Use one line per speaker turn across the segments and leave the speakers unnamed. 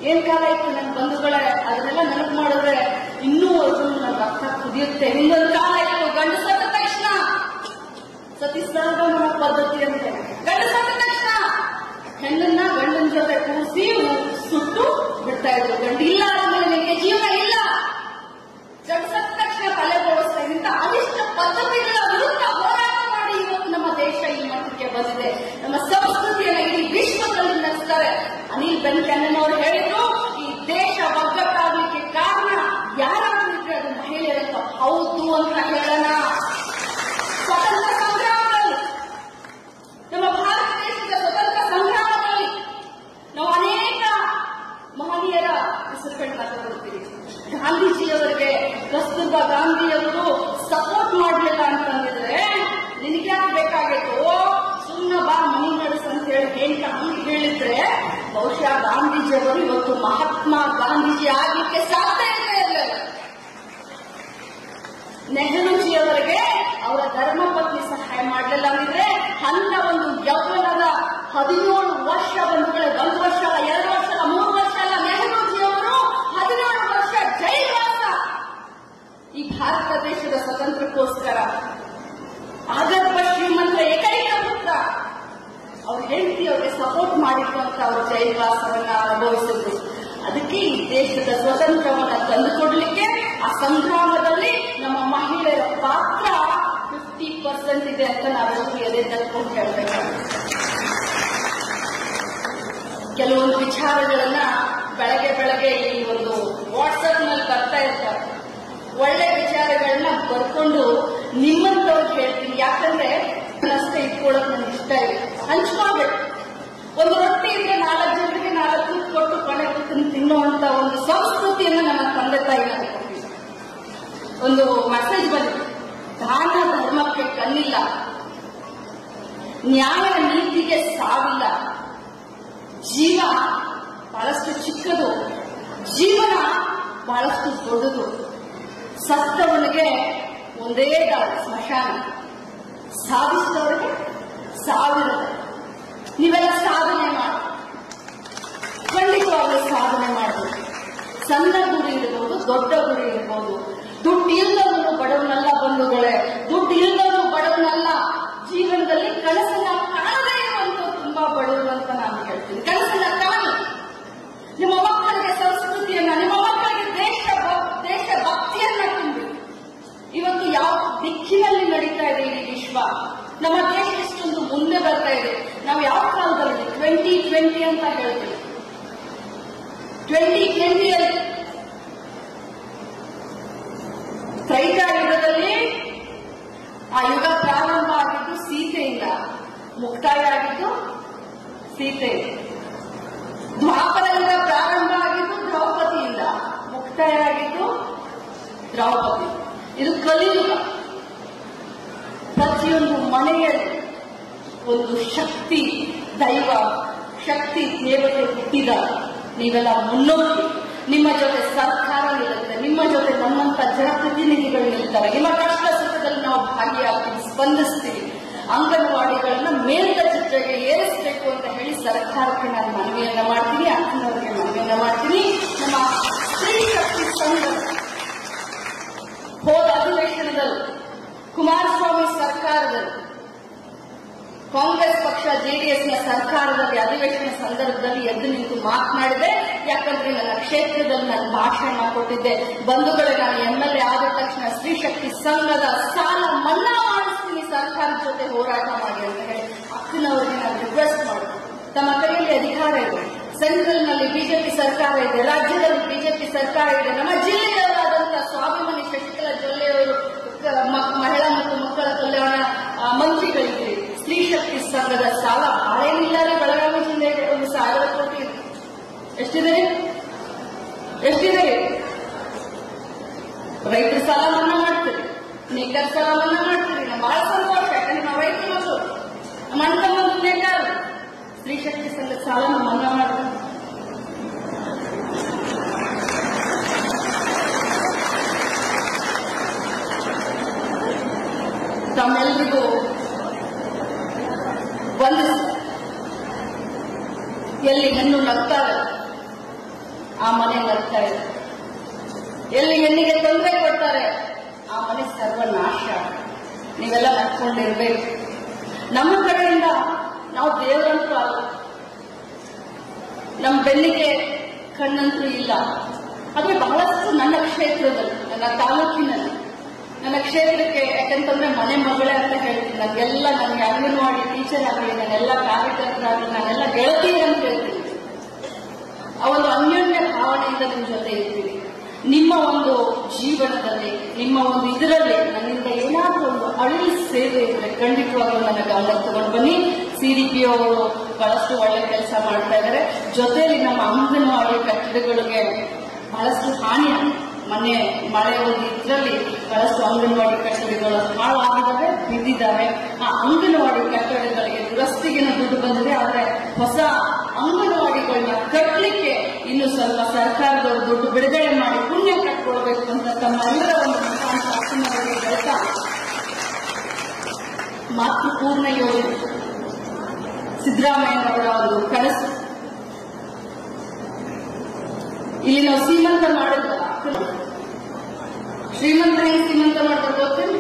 ಏನ್ ಕಾಲ ಇತ್ತು ನನ್ನ ಬಂಧುಗಳೇ ಅದನ್ನೆಲ್ಲ ನೆನಪು ಮಾಡಿದ್ರೆ ಇನ್ನೂ ಅದನ್ನು ನನ್ನ ರಕ್ತ ಕುದಿಯುತ್ತೆ ಹಿಂದೊಂದು ಕಾಲ ಇತ್ತು ಗಂಡು ಸತ್ತ ತಕ್ಷಣ ಸತಿ ಸರ್ವಮನ ಪದ್ಧತಿ ಅಂತೆ ಗಂಡು ಸತ್ತ ತಕ್ಷಣ ಹೆಣ್ಣನ್ನ ಗಂಡನ ಜೊತೆ ಕೂರಿಸಿ ಸುಟ್ಟು ಬಿಡ್ತಾ ಇದ್ರು ಗಂಡು ಇಲ್ಲ ಆದ್ಮೇಲೆ ನಿಮಗೆ ಜೀವನ ಇಲ್ಲ ಗಂಡು ಸತ್ತ ತಕ್ಷಣ ತಲೆ ಬೋಳಿಸ್ತಾ ಇಂತ ಅನಿಷ್ಟ ಪದ್ಧತಿಗಳ ವಿರುದ್ಧ ಹೋರಾಟ ಮಾಡಿ ಇವತ್ತು ನಮ್ಮ ದೇಶ ಈ ಮಟ್ಟಕ್ಕೆ ಬಂದಿದೆ ನಮ್ಮ ಸಂಸ್ಕೃತಿಯನ್ನು ಇಡೀ ವಿಶ್ವದಲ್ಲಿ ನಡೆಸ್ತಾರೆ ಅನಿಲ್ ಬೆನ್ಕೆನ್ನನ್ ಅವರು ಹೇಳಿದ್ರು ಈ ದೇಶ ಒಗ್ಗಟ್ಟಾಗಲಿಕ್ಕೆ ಕಾರಣ ಯಾರಾದ್ರೂ ಇದ್ರೆ ಅದು ಮಹಿಳೆಯರಂತ ಹೌದು ಅಂತ ಹೇಳೋಣ ಸ್ವತಂತ್ರ ಸಂಗ್ರಾಮದಲ್ಲಿ ನಮ್ಮ ಭಾರತ ದೇಶದ ಸ್ವತಂತ್ರ ಸಂಗ್ರಾಮದಲ್ಲಿ ನಾವು ಅನೇಕ ಮಹನೀಯರ ಹೆಸರುಗಳನ್ನ ತಗೊಳ್ತೀವಿ ಗಾಂಧೀಜಿಯವರಿಗೆ ಕಸ್ತೂರ್ಬಾ ಗಾಂಧಿಯವರು ಸಪೋರ್ಟ್ ಮಾಡಲಿಲ್ಲ ಅಂತಂದಿದ್ರೆ ನಿನಗೆ ಯಾಕೆ ಬೇಕಾಗಿತ್ತು ಸುಮ್ಮನೆ ಬಾ ಮನಿ ನಡೆಸು ಅಂತ ಹೇಳಿ ಏನ್ ಹಂಗೆ ಹೇಳಿದ್ರೆ ಬಹುಶಃ ಗಾಂಧೀಜಿಯವರು ಇವತ್ತು ಮಹಾತ್ಮ ಗಾಂಧೀಜಿ ಆಗ್ಲಿಕ್ಕೆ ಸಾಧ್ಯ ಇರಲಿಲ್ಲ ನೆಹರೂಜಿಯವರಿಗೆ ಅವರ ಧರ್ಮಪತ್ನಿ ಸಹಾಯ ಮಾಡಲಿಲ್ಲ ಅಂದಿದ್ರೆ ಅಂತ ಒಂದು ಯೌವನದ ಹದಿನೇಳು ವರ್ಷ ಬಂಧುಗಳೇ ಒಂದು ವರ್ಷ ಅಲ್ಲ ಎರಡು ವರ್ಷ ಅಲ್ಲ ಮೂರು ವರ್ಷ ಅಲ್ಲ ನೆಹರೂಜಿಯವರು ಹದಿನೇಳು ವರ್ಷ ಜೈಲ್ವಾಸ ಈ ಭಾರತ ದೇಶದ ಸ್ವತಂತ್ರಕ್ಕೋಸ್ಕರ ಆಗರ್ಭ ಶ್ರೀಮಂತರ ಏಕೈಕ ಪುತ್ರ ಅವ್ರ ಹೆಂಡತಿ ಅವ್ರಿಗೆ ಸಪೋರ್ಟ್ ಮಾಡಿದ್ರು ಅಂತ ಅವರು ಜೈಲ್ವಾಸವನ್ನ ಅನುಭವಿಸಿದ್ರು ಅದಕ್ಕೆ ಈ ದೇಶದ ಸ್ವತಂತ್ರವನ್ನ ತಂದುಕೊಡ್ಲಿಕ್ಕೆ ಆ ಸಂಗ್ರಾಮದಲ್ಲಿ ನಮ್ಮ ಮಹಿಳೆಯರ ಪಾತ್ರ ಫಿಫ್ಟಿ ಪರ್ಸೆಂಟ್ ಇದೆ ಅಂತ ನಾವೆಲ್ಲರೂ ಎದೆ ತಕ್ಕೊಂಡು ಹೇಳ್ಬೇಕಾಗುತ್ತೆ ಕೆಲವೊಂದು ವಿಚಾರಗಳನ್ನ ಬೆಳಗ್ಗೆ ಬೆಳಗ್ಗೆ ಈ ಒಂದು ವಾಟ್ಸಪ್ ನಲ್ಲಿ ಬರ್ತಾ ಇರ್ತಾರೆ ಒಳ್ಳೆ ವಿಚಾರಗಳನ್ನ ಬರ್ಕೊಂಡು ನಿಮ್ಮಂತವ್ರಿಗೆ ಹೇಳ್ತೀನಿ ಯಾಕಂದ್ರೆ ಅಷ್ಟೇ ಇಟ್ಕೊಳ್ಳೋಕೆ ನನಗೆ ಇಷ್ಟ ಇದೆ ಹಂಚ್ಕೋಬೇಕು ಒಂದು ರೊಟ್ಟಿ ಇದ್ರೆ ನಾಲ್ಕು ಜನರಿಗೆ ನಾಲ್ಕು ಕೊಟ್ಟು ಕೊನೆ ಕೂತು ತಿನ್ನುವಂತ ಒಂದು ಸಂಸ್ಕೃತಿಯನ್ನ ನಮ್ಮ ತಂದೆ ತಾಯಿ ನಮಗೆ ಕೊಟ್ಟಿದ್ದಾರೆ ಒಂದು ಮೆಸೇಜ್ ಬಂದಿದೆ ದಾನ ಧರ್ಮಕ್ಕೆ ಕಣ್ಣಿಲ್ಲ ನ್ಯಾಯ ನೀತಿಗೆ ಸಾವಿಲ್ಲ ಜೀವ ಬಹಳಷ್ಟು ಚಿಕ್ಕದು ಜೀವನ ಬಹಳಷ್ಟು ದೊಡ್ಡದು ಸತ್ತವನಿಗೆ ಒಂದೇ ದಾರಿ ಸ್ಮಶಾನ ಸಾಧಿಸಿದವರಿಗೆ ಸಾವಿರದ ನೀವೆಲ್ಲ ಸಾಧನೆ ಮಾಡಿ ಖಂಡಿತವಾಗ್ಲೂ ಸಾಧನೆ ಮಾಡಬೇಕು ಸಣ್ಣ ಗುರಿ ಇರಬಹುದು ದೊಡ್ಡ ಗುರಿ ಇರಬಹುದು ದುಡ್ಡು ಇಲ್ಲದವನು ಬಡವನಲ್ಲ ಬಂಧುಗಳೇ ದುಡ್ಡು ಇಲ್ಲದವನು ಬಡವನಲ್ಲ ಜೀವನದಲ್ಲಿ ಕನಸನ್ನ ಕಾಣದೇ ಇರುವಂತವ್ರು ತುಂಬಾ ಬಡವರು ಅಂತ ನಾನು ಹೇಳ್ತೀನಿ ಕನಸನ್ನ ಕಾಣಿ ನಿಮ್ಮ ಮಕ್ಕಳಿಗೆ ಸಂಸ್ಕೃತಿಯನ್ನ ನಿಮ್ಮ ಮಕ್ಕಳಿಗೆ ದೇಶ ಭಕ್- ದೇಶ ಭಕ್ತಿಯನ್ನ ತುಂಬಿ ಇವತ್ತು ಯಾವ ದಿಕ್ಕಿನಲ್ಲಿ ನಡೀತಾ ಇದೆ ಇಡೀ ವಿಶ್ವ ನಮ್ಮ ದೇಶ ಇಷ್ಟೊಂದು ಮುಂದೆ ಬರ್ತಾ ಇದೆ ನಾವು ಯಾವ ಕಾಲದಲ್ಲಿ ಟ್ವೆಂಟಿ ಟ್ವೆಂಟಿ ಅಂತ ಹೇಳ್ತೀವಿ ಟ್ವೆಂಟಿ ಟ್ವೆಂಟಿಯಲ್ಲಿ ತ್ರೈತಾಯುಗದಲ್ಲಿ ಆ ಯುಗ ಪ್ರಾರಂಭ ಆಗಿದ್ದು ಸೀತೆಯಿಂದ ಮುಕ್ತಾಯ ಆಗಿದ್ದು ಸೀತೆ ದ್ವಾಪರ ಯುಗ ಪ್ರಾರಂಭ ಆಗಿದ್ದು ದ್ರೌಪದಿಯಿಂದ ಮುಕ್ತಾಯ ಆಗಿದ್ದು ದ್ರೌಪದಿ ಇದು ಕಲಿಯುಗ ಪ್ರತಿಯೊಂದು ಮನೆಯಲ್ಲಿ ಒಂದು ಶಕ್ತಿ ದೈವ ಶಕ್ತಿ ದೇವತೆ ಹುಟ್ಟಿದ ನೀವೆಲ್ಲ ಮುನ್ನೋಗಿ ನಿಮ್ಮ ಜೊತೆ ಸರ್ಕಾರ ನಿಲ್ಲುತ್ತೆ ನಿಮ್ಮ ಜೊತೆ ನಮ್ಮಂತ ಜನಪ್ರತಿನಿಧಿಗಳು ನಿಲ್ತಾರೆ ನಿಮ್ಮ ಕಷ್ಟ ಸುಖದಲ್ಲಿ ನಾವು ಭಾಗಿಯಾಗ್ತೀವಿ ಸ್ಪಂದಿಸ್ತೀವಿ ಅಂಗನವಾಡಿಗಳನ್ನ ಮೇಲ್ದರ್ಜೆಗೆ ಏರಿಸಬೇಕು ಅಂತ ಹೇಳಿ ಸರ್ಕಾರಕ್ಕೆ ನಾನು ಮನವಿಯನ್ನ ಮಾಡ್ತೀನಿ ಅಕ್ಕನವರಿಗೆ ಮನವಿಯನ್ನ ಮಾಡ್ತೀನಿ ನಮ್ಮ ಸ್ತ್ರೀ ಶಕ್ತಿ ಸಂಘ ಹೋದ ಅಧಿವೇಶನದಲ್ಲಿ ಕುಮಾರಸ್ವಾಮಿ ಸರ್ಕಾರದಲ್ಲಿ ಕಾಂಗ್ರೆಸ್ ಪಕ್ಷ ಜೆಡಿಎಸ್ನ ಸರ್ಕಾರದಲ್ಲಿ ಅಧಿವೇಶನ ಸಂದರ್ಭದಲ್ಲಿ ಎದ್ದು ನಿಂತು ಮಾತನಾಡಿದೆ ಯಾಕಂದ್ರೆ ನನ್ನ ಕ್ಷೇತ್ರದಲ್ಲಿ ನಾನು ಭಾಷಣ ಕೊಟ್ಟಿದ್ದೆ ಬಂಧುಗಳೇ ನಾನು ಎಂ ಎಲ್ ಎ ಆದ ತಕ್ಷಣ ಸ್ತ್ರೀ ಶಕ್ತಿ ಸಂಘದ ಸಾಲ ಮನ್ನಾ ಮಾಡಿಸ್ತೀನಿ ಸರ್ಕಾರದ ಜೊತೆ ಹೋರಾಟ ಮಾಡಿ ಅಂತ ಹೇಳಿ ಅಕ್ಕನವರಿಗೆ ನಾನು ರಿಕ್ವೆಸ್ಟ್ ಮಾಡಿದೆ ತಮ್ಮ ಕೈಯಲ್ಲಿ ಅಧಿಕಾರ ಇದೆ ಸೆಂಟ್ರಲ್ ನಲ್ಲಿ ಬಿಜೆಪಿ ಸರ್ಕಾರ ಇದೆ ರಾಜ್ಯದಲ್ಲಿ ಬಿಜೆಪಿ ಸರ್ಕಾರ ಇದೆ ನಮ್ಮ ಜಿಲ್ಲೆಯವರಾದಂತಹ ಸ್ವಾಭಿಮಾನಿ ಶಶಿಕಲಾ ಜೊಲ್ಲೆಯವರು ಕ- ಮ- ಮಹಿಳಾ ಮತ್ತು ಮಕ್ಕಳ ಕಲ್ಯಾಣ ಆ, ಮಂತ್ರಿಗಳಿದ್ದೀರಿ ಸ್ತ್ರೀ ಶಕ್ತಿ ಸಂಘದ ಸಾಲ ಬಾಳೇನಿಲ್ಲ ರೀ ಬೆಳಗಾವಿ ಜಿಲ್ಲೆಗೆ ಒಂದು ಸಾವಿರ ಕೋಟಿ ಇದೆ. ಎಷ್ಟಿದೆ ರೀ? ಎಷ್ಟಿದೆ ರೀ? ರೈತರ ಸಾಲ ಮನ್ನಾ ಮಾಡ್ತೀರಿ ನೇಕಾರ ಸಾಲ ಮನ್ನಾ ಮಾಡ್ತೀರಿ ನಮ್ಮ ಬಹಳ ಸಂತೋಷ ಯಾಕಂದ್ರೆ ನಾವು ರೈತ ಮಕ್ಕಳು ನಮ್ಮ ಅಣ್ಣ ತಮ್ಮ ನೇಕಾರ ಸ್ತ್ರೀ ಶಕ್ತಿ ಸಂಘದ ಸಾಲ ನಾವು ಮನ್ನಾ ಮಾಡ್ತೀವಿ ತಮ್ಮೆಲ್ಲರಿಗೂ ಒಂದು ಎಲ್ಲಿ ಹೆಣ್ಣು ನಗ್ತಾರೆ ಆ ಮನೆ ನಗ್ತಾ ಇದೆ ಎಲ್ಲಿ ಹೆಣ್ಣಿಗೆ ತೊಂದರೆ ಕೊಡ್ತಾರೆ ಆ ಮನೆ ಸರ್ವನಾಶ ನೀವೆಲ್ಲ ನಡ್ಕೊಂಡಿರ್ಬೇಕು ನಮ್ಮ ಕಡೆಯಿಂದ ನಾವು ದೇವರಂತೂ ಅಲ್ಲ ನಮ್ಮ ಬೆನ್ನಿಗೆ ಕಣ್ಣಂತೂ ಇಲ್ಲ ಆದ್ರೆ ಬಹಳಷ್ಟು ನನ್ನ ಕ್ಷೇತ್ರದಲ್ಲಿ ನನ್ನ ತಾಲೂಕಿನಲ್ಲಿ ನನ್ನ ಕ್ಷೇತ್ರಕ್ಕೆ ಯಾಕಂತಂದ್ರೆ ಮನೆ ಮಗಳೇ ಅಂತ ಹೇಳ್ತೀನಿ ನನಗೆಲ್ಲ ನನಗೆ ಅಂಗನವಾಡಿ ಟೀಚರ್ ಆಗಲಿ ನಾನೆಲ್ಲ ಕಾರ್ಯಕರ್ತರಾಗಲಿ ನಾನೆಲ್ಲ ಗೆಳತಿ ಅಂತ ಹೇಳ್ತೀನಿ ಆ ಒಂದು ಅನ್ಯೋನ್ಯ ಭಾವನೆಯಿಂದ ನಿಮ್ಮ ಜೊತೆ ಇರ್ತೀನಿ ನಿಮ್ಮ ಒಂದು ಜೀವನದಲ್ಲಿ ನಿಮ್ಮ ಒಂದು ಇದರಲ್ಲಿ ನನ್ನಿಂದ ಏನಾದರೂ ಒಂದು ಅಳಿಲ್ ಸೇವೆ ಇದ್ರೆ ಖಂಡಿತವಾಗ್ಲೂ ನನ್ನ ಗಮನಕ್ಕೆ ತಗೊಂಡು ಬನ್ನಿ ಸಿ ಡಿ ಪಿ ಅವರು ಬಹಳಷ್ಟು ಒಳ್ಳೆ ಕೆಲಸ ಮಾಡ್ತಾ ಇದ್ದಾರೆ ಜೊತೆಯಲ್ಲಿ ನಮ್ಮ ಅಂಗನವಾಡಿ ಕಟ್ಟಡಗಳಿಗೆ ಬಹಳಷ್ಟು ಹಾನಿ ಮೊನ್ನೆ ಮಳೆ ಒಂದು ಇದರಲ್ಲಿ ಬಹಳಷ್ಟು ಅಂಗನವಾಡಿ ಕಟ್ಟಡಗಳು ಹಾಳಾಗಿದ್ದಾವೆ ಬಿದ್ದಿದ್ದಾವೆ ಆ ಅಂಗನವಾಡಿ ಕಟ್ಟಡಗಳಿಗೆ ದುರಸ್ತಿಗಿನ ದುಡ್ಡು ಬಂದಿದೆ ಆದರೆ ಹೊಸ ಅಂಗನವಾಡಿಗಳನ್ನ ಕಟ್ಟಲಿಕ್ಕೆ ಇನ್ನು ಸ್ವಲ್ಪ ಸರ್ಕಾರದವರು ದುಡ್ಡು ಬಿಡುಗಡೆ ಮಾಡಿ ಪುಣ್ಯ ಕಟ್ಕೊಳ್ಬೇಕು ಅಂತ ತಮ್ಮೆಲ್ಲರ ಒಂದು ಮುಖಾಂತರ ಅಕ್ಕನವರಿಗೆ ಹೇಳ್ತಾ ಮಾತೃಪೂರ್ಣ ಯೋಜನೆ ಸಿದ್ದರಾಮಯ್ಯನವರ ಒಂದು ಕನಸು ಇಲ್ಲಿ ನಾವು ಸೀಮಂತ ಮಾಡಿದ್ವಲ್ಲ ಶ್ರೀಮಂತ ಹೆಂಗ್ ಸೀಮಂತ ಮಾಡ್ತಾರೆ ಗೊತ್ತೇನು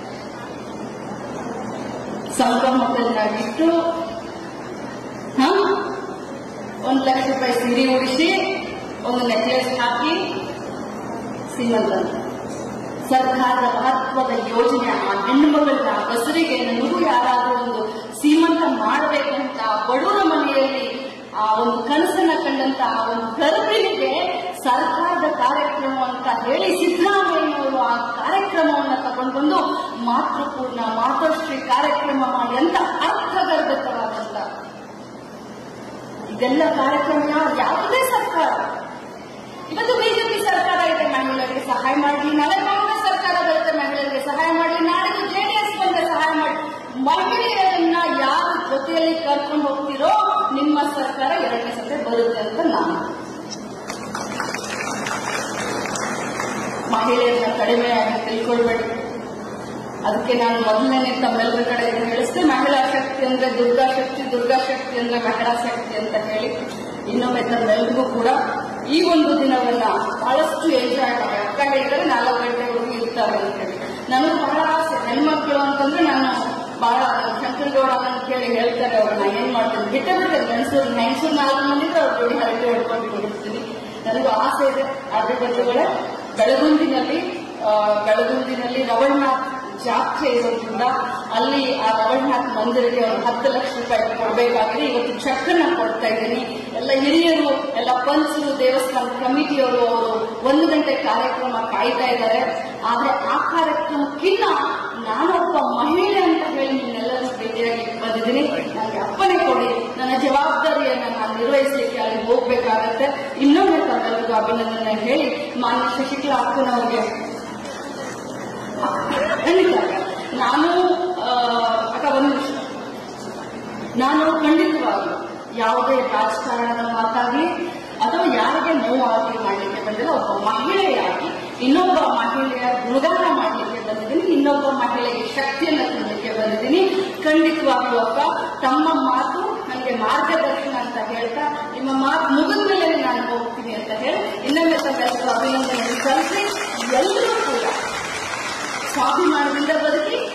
ಸಂಭ್ರಮದನ್ನಾಗಿಟ್ಟು ಹ ಒಂದು ಲಕ್ಷ ರೂಪಾಯಿ ಸೀರೆ ಉಡಿಸಿ ಒಂದು ನೆಕ್ಲೆಸ್ ಹಾಕಿ ಸೀಮಂತ ಸರ್ಕಾರದ ಮಹತ್ವದ ಯೋಜನೆ ಆ ಹೆಣ್ಣುಮಗಳನ್ನ ಬಸರಿಗೆ ನನಗೂ ಯಾರಾದ್ರೂ ಒಂದು ಸೀಮಂತ ಮಾಡಬೇಕಂತ ಬಡವರ ಮನೆಯಲ್ಲಿ ಆ ಒಂದು ಕನಸನ್ನ ಕಂಡಂತ ಆ ಒಂದು ಗರ್ಭಿಣಿಗೆ ಸರ್ಕಾರದ ಕಾರ್ಯಕ್ರಮ ಅಂತ ಹೇಳಿ ಸಿದ್ದರಾಮಯ್ಯನವರು ಆ ಕಾರ್ಯಕ್ರಮವನ್ನ ತಗೊಂಡು ಬಂದು ಮಾತೃಪೂರ್ಣ ಮಾತೃಶ್ರೀ ಕಾರ್ಯಕ್ರಮ ಮಾಡಿ ಅಂತ ಅರ್ಥಗರ್ಭಿತವಾದಂತ ಇದೆಲ್ಲ ಕಾರ್ಯಕ್ರಮ ಯಾವ- ಯಾವುದೇ ಸರ್ಕಾರ ಇವತ್ತು ಬಿಜೆಪಿ ಸರ್ಕಾರ ಇದೆ ಮಹಿಳೆಯರಿಗೆ ಸಹಾಯ ಮಾಡಲಿ ನಾಳೆ ಕಾಂಗ್ರೆಸ್ ಸರ್ಕಾರ ಬರುತ್ತೆ ಮಹಿಳೆಯರಿಗೆ ಸಹಾಯ ಮಾಡಲಿ ನಾಳೆ ಜೆಡಿಎಸ್ ಬಂದ್ರೆ ಸಹಾಯ ಮಾಡಿ ಮಹಿಳೆಯರನ್ನ ಯಾರ ಜೊತೆಯಲ್ಲಿ ಕರ್ಕೊಂಡು ಹೋಗ್ತಿರೋ ನಿಮ್ಮ ಸರ್ಕಾರ ಎರಡನೇ ಸತೆ ಬರುತ್ತೆ ಅಂತ ನಾನು ಮಹಿಳೆಯರನ್ನ ಕಡಿಮೆಯಾಗಿ ತಿಳ್ಕೊಳ್ಬೇಡಿ ಅದಕ್ಕೆ ನಾನು ಮೊದಲನೇ ತಮ್ಮೆಲ್ಲರ ಕಡೆ ಇದನ್ನ ಹೇಳಿಸ್ತೆ ಮಹಿಳಾ ಶಕ್ತಿ ಅಂದ್ರೆ ದುರ್ಗಾ ಶಕ್ತಿ ದುರ್ಗಾ ಶಕ್ತಿ ಅಂದ್ರೆ ಮಹಿಳಾ ಶಕ್ತಿ ಅಂತ ಹೇಳಿ ಇನ್ನೊಮ್ಮೆ ತಮ್ಮೆಲ್ಲರಿಗೂ ಕೂಡ ಈ ಒಂದು ದಿನವನ್ನ ಬಹಳಷ್ಟು ಎಂಜಾಯ್ ಮಾಡಿ ಅಕ್ಕ ಹೇಳಿದ್ರೆ ನಾಲ್ಕು ಗಂಟೆವರೆಗೂ ಇರ್ತಾರೆ ಅಂತ ಹೇಳಿ ನನಗೆ ಬಹಳ ಆಸೆ ಹೆಣ್ಮಕ್ಳು ಅಂತಂದ್ರೆ ನಾನು ಬಹಳ ಶಂಕರಗೌಡ ಅಂತ ಕೇಳಿ ಹೇಳ್ತಾರೆ ಅವ್ರನ್ನ ಏನ್ ಮಾಡ್ತೀನಿ ಬಿಟ್ಟೆ ಬಿಟ್ಟೆ ಗಂಡಸರು ಹೆಂಗಸರು ನಾಲ್ಕು ಮಂದಿಗೆ ಅವ್ರ ಜೋಡಿ ಹರಟೆ ಹೊಡ್ಕೊಂಡು ಬಿಡ್ತೀನಿ ನನಗೂ ಆಸೆ ಇದೆ ಆದ್ರೆ ಬಂಧುಗಳೇ ಬೆಳಗುಂದಿನಲ್ಲಿ ಆ, ಬೆಳಗುಂದಿನಲ್ಲಿ ರವಳ್ನಾಥ್ ಜಾತ್ರೆ ಇರೋದ್ರಿಂದ ಅಲ್ಲಿ ಆ ರವಳ್ನಾಥ್ ಮಂದಿರಕ್ಕೆ ಒಂದು ಹತ್ತು ಲಕ್ಷ ರೂಪಾಯಿ ಕೊಡಬೇಕಾಗಿದೆ ಇವತ್ತು ಚೆಕ್ಕನ್ನ ಕೊಡ್ತಾ ಇದ್ದೀನಿ ಎಲ್ಲ ಹಿರಿಯರು ಎಲ್ಲ ಪಂಚರು ದೇವಸ್ಥಾನ ಕಮಿಟಿಯವರು ಅವರು ಒಂದು ಗಂಟೆ ಕಾರ್ಯಕ್ರಮ ಕಾಯ್ತಾ ಇದ್ದಾರೆ ಆದ್ರೆ ಆ ಕಾರ್ಯಕ್ರಮಕ್ಕಿಂತ ನಾನೊಬ್ಬ ಮಹಿಳೆ ಅಂತ ಹೇಳಿ ನಿಮ್ಮೆಲ್ಲರೂ ಭೇಟಿಯಾಗಿ ಬಂದಿದ್ದೀನಿ ನನಗೆ ಅಪ್ಪನೆ ಕೊಡಿ ನನ್ನ ಜವಾಬ್ದಾರಿಯನ್ನ ನಾನು ನಿರ್ವಹಿಸಲಿಕ್ಕೆ ಅಲ್ಲಿ ಹೋಗ್ಬೇಕಾಗತ್ತೆ ಇನ್ನೊಮ್ಮೆ ತಮ್ಮೆಲ್ಲರಿಗೂ ಅಭಿನಂದನೆ ಹೇಳಿ ಮಾನ್ಯ ಶಶಿಕಲಾ ಅಕ್ಕನವರಿಗೆ ಖಂಡಿತ ನಾನು ಆ, ಅಕ್ಕ ಒಂದು ನಿಮಿಷ ನಾನು ಖಂಡಿತವಾಗ್ಲು ಯಾವುದೇ ರಾಜಕಾರಣದ ಮಾತಾಗ್ಲಿ ಅಥವಾ ಯಾರಿಗೆ ನೋವಾಗಲಿ ಮಾಡಲಿಕ್ಕೆ ಬಂದಿಲ್ಲ ಒಬ್ಬ ಮಹಿಳೆಯಾಗಿ ಇನ್ನೊಬ್ಬ ಮಹಿಳೆಯ ಗುಣಗಾನ ಮಾಡಲಿಕ್ಕೆ ಬಂದಿದ್ದೀನಿ ಇನ್ನೊಬ್ಬ ಮಹಿಳೆಗೆ ಶಕ್ತಿಯನ್ನು ತುಂಬಲಿಕ್ಕೆ ಬಂದಿದ್ದೀನಿ ಖಂಡಿತವಾಗ್ಲೂ ಅಕ್ಕ ತಮ್ಮ ಮಾತು ನನಗೆ ಮಾರ್ಗದರ್ಶನ ಅಂತ ಹೇಳ್ತಾ ನಿಮ್ಮ ಮಾತು ಮುಗಿದ ಮೇಲೆ ನಾನು ಹೋಗ್ತೀನಿ ಅಂತ ಹೇಳಿ ಇನ್ನೊಮ್ಮೆ ತಮ್ಮೆಲ್ಲರೂ ಅಭಿನಂದನೆ ಸಲ್ಲಿಸಿ ಎಲ್ಲರೂ ಕೂಡ ಸ್ವಾಭಿಮಾನದಿಂದ ಬದುಕಿ